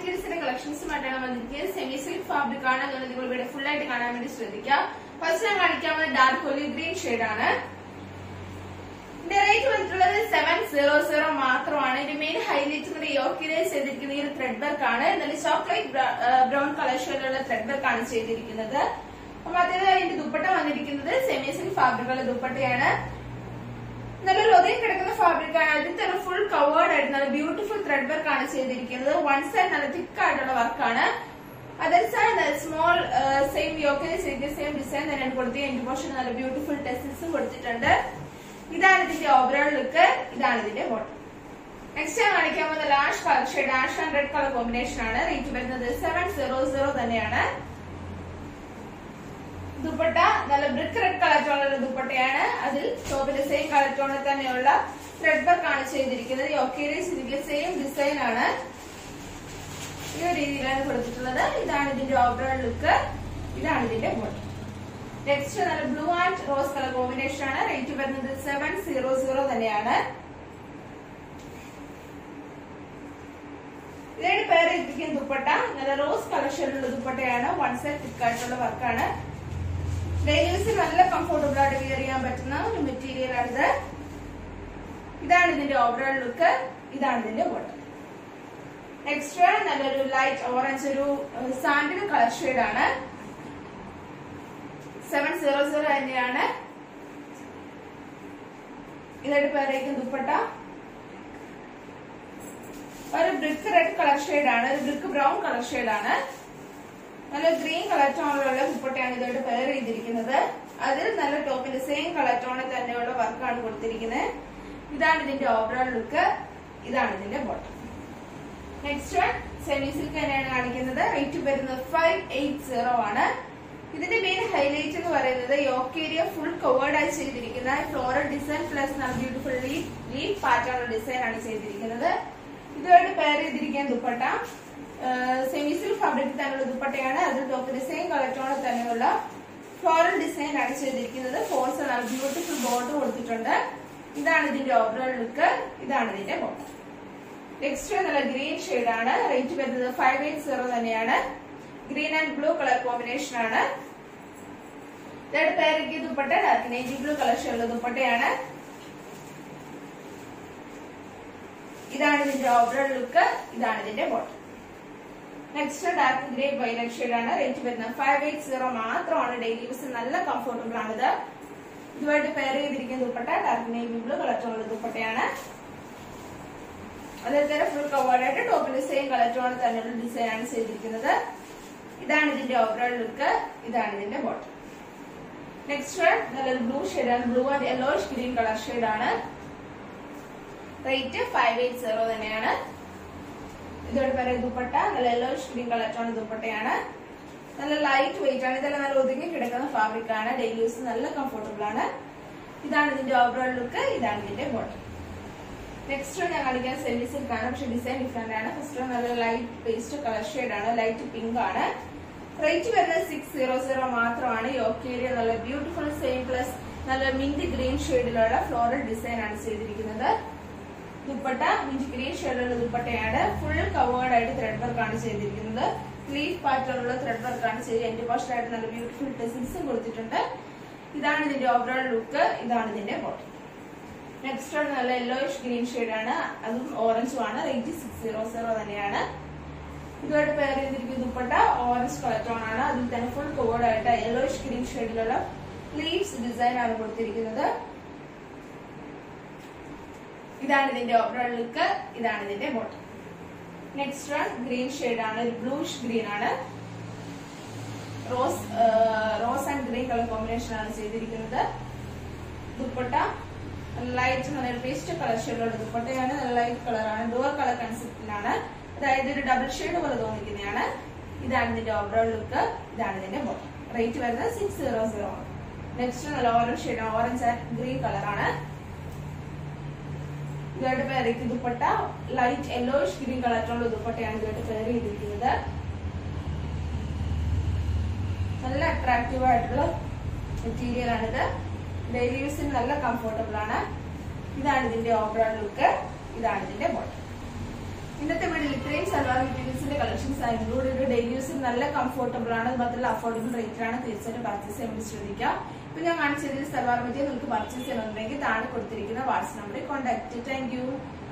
മെറ്റീരിയൽസിന്റെ കളക്ഷൻസുമായിട്ടാണ് വന്നിരിക്കുന്നത് semi silk fabric ആണ് അതുകൊണ്ട് നിങ്ങൾ ഇവിടെ ഫുൾ ആയിട്ട് കാണാൻ വേണ്ടി ശ്രദ്ധിക്കുക ഫസ്റ്റ് ഞാൻ കാണിക്കാവുന്നത് ഡാർക്ക് ഒലിവ് ഗ്രീൻ ഷെയ്ഡ് ആണ് ഇതിന്റെ റേറ്റ് വന്നിട്ടുള്ളത് സെവൻ സീറോ സീറോ മാത്രമാണ് ഇതിന്റെ മെയിൻ ഹൈലൈറ്റ് കൂടി യോക്കിലൈസ് ചെയ്തിരിക്കുന്ന ഈ ഒരു ത്രെഡ് വർക്ക് ആണ് നല്ല ചോക്ലേറ്റ് ബ്രൗൺ കളർ ഷെയ്ഡിലുള്ള ത്രെഡ് വർക്ക് ആണ് ചെയ്തിരിക്കുന്നത് അപ്പൊ അതിന് അതിന്റെ ദുപ്പട്ട വന്നിരിക്കുന്നത് സെമി സിൽക്ക് ഫാബ്രിക്കുള്ള ദുപ്പട്ടയാണ് നല്ലൊരു ഒതുങ്ങി കിടക്കുന്ന ഫാബ്രിക് ആണ് അതിൽ തന്നെ ഫുൾ കവേർഡ് ആയിട്ട് നല്ല ബ്യൂട്ടിഫുൾ ത്രെഡ് വർക്ക് ആണ് ചെയ്തിരിക്കുന്നത് വൺ സൈഡ് നല്ല തിക്ക് ആയിട്ടുള്ള വർക്കാണ് അതർ സൈഡ് സ്മോൾ സെയിം യോക്കിന് സെയിം ഡിസൈൻ തന്നെയാണ് കൊടുത്തത് എൻഡ് പോർഷൻ നല്ല ബ്യൂട്ടിഫുൾ ടെസ്റ്റിൽസും കൊടുത്തിട്ടുണ്ട് ഇതാണ് ഇതിന്റെ ഓവറോൾ ലുക്ക് ഇതാണ് ഇതിന്റെ ബോട്ടം നെക്സ്റ്റ് ഞാൻ കാണിക്കാൻ പോകുന്ന lush colour shade ash and red colour combination ആണ് റേറ്റ് വരുന്നത് സെവൻ സീറോ സീറോ തന്നെയാണ് ദുപ്പട്ട നല്ല ബ്രിക്ക് റെഡ് കളർ ടോണുള്ള ദുപ്പട്ടയാണ് അതിൽ ടോപ്പിന്റെ സെയിം കളർ ടോണിൽ തന്നെയുള്ള ത്രെഡ് വർക്ക് ആണ് ചെയ്തിരിക്കുന്നത് യോക്കേരീസ് ഇതിന്റെ സെയിം ഡിസൈൻ ആണ് ഈ ഒരു രീതിയിലാണ് കൊടുത്തിട്ടുള്ളത് ഇതാണ് ഇതിന്റെ ഓവറോൾ ലുക്ക് ഇതാണ് ഇതിന്റെ ബോട്ടം നെക്സ്റ്റ് നല്ല blue and rose colour combination ആണ് റേറ്റ് വരുന്നത് സെവൻ സീറോ സീറോ തന്നെയാണ് ഇതിനായിട്ട് പേര് ഇരിക്കുന്ന ദുപ്പട്ട നല്ല റോസ് കളർ ഷെയ്ഡിലുള്ള ദുപ്പട്ടയാണ് വൺ സൈഡ് തിക്ക് ആയിട്ടുള്ള വർക്കാണ് ഡെയിലി യൂസിൽ നല്ല കംഫർട്ടബിൾ ആയിട്ട് വിയർ ചെയ്യാൻ പറ്റുന്ന ഒരു മെറ്റീരിയൽ ആണിത് ഇതാണ് ഇതിന്റെ ഓവറോൾ ലുക്ക് ഇതാണ് ഇതിന്റെ ബോട്ടം നെക്സ്റ്റ് നല്ലൊരു ലൈറ്റ് ഓറഞ്ച് ഒരു സാൻഡിൽ കളർ ഷെയ്ഡ് ആണ് സെവൻ സീറോ സീറോ തന്നെയാണ് ഇതായിട്ട് പേരേക്കും ദുപ്പട്ട ഒരു ബ്രിക്ക് റെഡ് കളർ ഷെയ്ഡ് ആണ് ഒരു ബ്രിക്ക് ബ്രൗൺ കളർ ഷെയ്ഡ് ആണ് നല്ല ഗ്രീൻ കളർ ടോണിലുള്ള ദുപ്പട്ടയാണ് ഇതായിട്ട് പെയർ ചെയ്തിരിക്കുന്നത് അതിൽ നല്ല ടോപ്പിന്റെ സെയിം കളർ ടോണിൽ തന്നെയുള്ള വർക്കാണ് കൊടുത്തിരിക്കുന്നത് ഇതാണ് ഇതിന്റെ ഓവറോൾ ലുക്ക് ഇതാണ് ഇതിന്റെ bottom next one semi silk തന്നെയാണ് കാണിക്കുന്നത് റേറ്റ് വരുന്നത് ഫൈവ് എയ്റ്റ് സീറോ ആണ് ഇതിന്റെ മെയിൻ ഹൈലൈറ്റ് എന്ന് പറയുന്നത് യോക്ക് ഏരിയ ഫുൾ കവേർഡ് ആയി ചെയ്തിരിക്കുന്ന ഫ്ലോറൽ ഡിസൈൻ പ്ലസ് നല്ല beautiful leaf leaf pattern design ആണ് ചെയ്തിരിക്കുന്നത് ഇതുമായിട്ട് പെയർ ചെയ്തിരിക്കുന്ന ദുപ്പട്ട സെമി സിൽക്ക് ഫാബ്രിക് തന്നെയുള്ള ദുപ്പട്ടയാണ് അതിൽ ടോപ്പിന് സെയിം കളർ ടോണിൽ തന്നെയുള്ള ഫ്ലോറൽ ഡിസൈൻ ആണ് ചെയ്തിരിക്കുന്നത് ഫോൾസ് നല്ല ബ്യൂട്ടിഫുൾ ബോർഡർ കൊടുത്തിട്ടുണ്ട് ഇതാണ് ഇതിന്റെ ഓവറോൾ ലുക്ക് ഇതാണ് ഇതിന്റെ ബോട്ടം നെക്സ്റ്റ് നല്ല ഗ്രീൻ ഷെയ്ഡ് ആണ് റേറ്റ് വരുന്നത് ഫൈവ് എയ്റ്റ് സീറോ തന്നെയാണ് green and blue colour combination ആണ് ഇതായിട്ട് പേരയ്ക്ക് dupatta dark navy blue colour ഷെയ്ഡുള്ള ദുപ്പട്ടയാണ് ഇതാണ് ഇതിന്റെ ഓവറോൾ ലുക്ക് ഇതാണ് ഇതിന്റെ bottom next dark grey violet shade ആണ് റേറ്റ് വരുന്നത് ഫൈവ് എയ്റ്റ് സീറോ മാത്രമാണ് ഡെയിലി യൂസ് നല്ല കംഫർട്ടബിൾ ആണിത് ഇതുമായിട്ട് പെയർ ചെയ്തിരിക്കുന്ന dupatta dark navy blue colour ടോണുള്ള ദുപ്പട്ടയാണ് അതേ തന്നെ ഫുൾ കവേർഡായിട്ട് ടോപ്പിന്റെ സെയിം കളർ ടോണിൽ തന്നെയുള്ള ഡിസൈൻ ആണ് ചെയ്തിരിക്കുന്നത് ഇതാണ് ഇതിന്റെ ഓവറോൾ ലുക്ക് ഇതാണ് ഇതിന്റെ ബോട്ടം നെക്സ്റ്റ് നല്ലൊരു ബ്ലൂ ഷെയ്ഡ് ആണ് blue and yellowish green colour shade ആണ് റേറ്റ് ഫൈവ് എയ്റ്റ് സീറോ തന്നെയാണ് ഇതോടെ പറയുന്ന ദുപ്പട്ട നല്ല യെല്ലോയിഷ് ഗ്രീൻ കളർ ടോൺ ദുപ്പട്ടയാണ് നല്ല ലൈറ്റ് വെയിറ്റ് ആണ് ഇതെല്ലാം നല്ല ഒതുങ്ങി കിടക്കുന്ന ഫാബ്രിക് ആണ് ഡെയിലി യൂസ് നല്ല കംഫർട്ടബിൾ ആണ് ഇതാണ് ഇതിന്റെ ഓവറോൾ ലുക്ക് ഇതാണ് ഇതിന്റെ ബോട്ടം നെക്സ്റ്റ് ഞാൻ കാണിക്കാൻ സെമി സിൽക്ക് ആണ് പക്ഷെ ഡിസൈൻ ഡിഫറെന്റ് ആണ് ഫസ്റ്റ് നല്ല ലൈറ്റ് പേസ്റ്റ് കളർ ഷെയ്ഡ് ആണ് ലൈറ്റ് പിങ്ക് ആണ് റേറ്റ് വരുന്നത് സിക്സ് സീറോ സീറോ മാത്രമാണ് യോക്കേരിയ നല്ല ബ്യൂട്ടിഫുൾ സെയിം പ്ലസ് നല്ല മിന്റ് ഗ്രീൻ ഷെയ്ഡിലുള്ള ഫ്ലോറൽ ഡിസൈൻ ആണ് ചെയ്തിരിക്കുന്നത് ദുപ്പട്ട മിന്റ് ഗ്രീൻ ഷെയ്ഡിലുള്ള ദുപ്പട്ടയാണ് ഫുൾ കവേർഡ് ആയിട്ട് ത്രെഡ് വർക്ക് ആണ് ചെയ്തിരിക്കുന്നത് ലീഫ് പാറ്റേണുള്ള ത്രെഡ് വർക്ക് ആണ് ചെയ്ത് എൻഡ് പോസ്റ്റ് ആയിട്ട് നല്ല ബ്യൂട്ടിഫുൾ ടെസിൽസും കൊടുത്തിട്ടുണ്ട് ഇതാണ് ഇതിന്റെ ഓവറോൾ ലുക്ക് ഇതാണ് ഇതിന്റെ ബോട്ടം നെക്സ്റ്റ് വൺ നല്ല യെല്ലോയിഷ് ഗ്രീൻ ഷെയ്ഡ് ആണ് അതും ഓറഞ്ചും ആണ് റേറ്റ് സിക്സ് സീറോ സീറോ തന്നെയാണ് ഇതുമായിട്ട് പെയർ ചെയ്തിരിക്കുന്ന ദുപ്പട്ട ഓറഞ്ച് കളർ ടോൺ ആണ് അതിൽ തന്നെ ഫുൾ കവേർഡ് ആയിട്ട് യെല്ലോയിഷ് ഗ്രീൻ ഷെയ്ഡിലുള്ള ലീവ്സ് ഡിസൈൻ ആണ് കൊടുത്തിരിക്കുന്നത് ഇതാണ് ഇതിന്റെ ഓവറോൾ ലുക്ക് ഇതാണ് ഇതിന്റെ bottom next one green shade ആണ് ഒരു ബ്ലൂഷ് ഗ്രീൻ ആണ് rose rose and green colour combination ആണ് ചെയ്തിരിക്കുന്നത് ദുപ്പട്ട ലൈറ്റ് നല്ല പേസ്റ്റ് കളർ ഷെയ്ഡുള്ള ദുപ്പട്ടയാണ് നല്ല ലൈറ്റ് കളറാണ് ഡുവർ കളർ കൺസെപ്റ്റിലാണ് അതായത് ഒരു ഡബിൾ ഷെയ്ഡ് പോലെ തോന്നിക്കുന്നതാണ് ഇതാണ് ഇതിന്റെ ഓവറോൾ ലുക്ക് ഇതാണ് ഇതിന്റെ ബോട്ടം റേറ്റ് വരുന്നത് സിക്സ് സീറോ സീറോ നെക്സ്റ്റ് നല്ല orange shade orange and green കളറാണ് ഇതുമായിട്ട് പെയർ ചെയ്ത് ദുപ്പട്ട ലൈറ്റ് യെല്ലോയിഷ് ഗ്രീൻ കളറിലുള്ള ദുപ്പട്ടയാണ് ഇതുമായിട്ട് പെയർ ചെയ്തിരിക്കുന്നത് നല്ല അട്രാക്റ്റീവ് ആയിട്ടുള്ള മെറ്റീരിയൽ ആണിത് ഡെയിലി യൂസിന് നല്ല കംഫർട്ടബിൾ ആണ് ഇതാണ് ഇതിന്റെ ഓവറോൾ ലുക്ക് ഇതാണ് ഇതിന്റെ ബോട്ടം ഇന്നത്തെ വീഡിയോയിൽ ഇത്രയും സൽവാർ മെറ്റീരിയൽസിന്റെ കളക്ഷൻസ് ആണ് ഇൻക്ലൂഡ് ചെയ്ത് ഡെയിലി യൂസിന് നല്ല കംഫർട്ടബിൾ ആണ് അത് മാത്രമല്ല അഫോർഡബിൾ റേറ്റിലാണ് തീർച്ചയായിട്ടും പർച്ചേസ് ചെയ്യാൻ വേണ്ടി ശ്രദ്ധിക്കുക ഇപ്പൊ ഞാൻ കാണിച്ച രീതിയിൽ സൽവാർ മെറ്റീരിയൽ നിങ്ങൾക്ക് പർച്ചേസ് ചെയ്യണമെന്നുണ്ടെങ്കിൽ താഴെ കൊടുത്തിരിക്കുന്ന വാട്സ്ആപ്പ് നമ്പറിൽ കോൺടാക്ട് താങ്ക് യു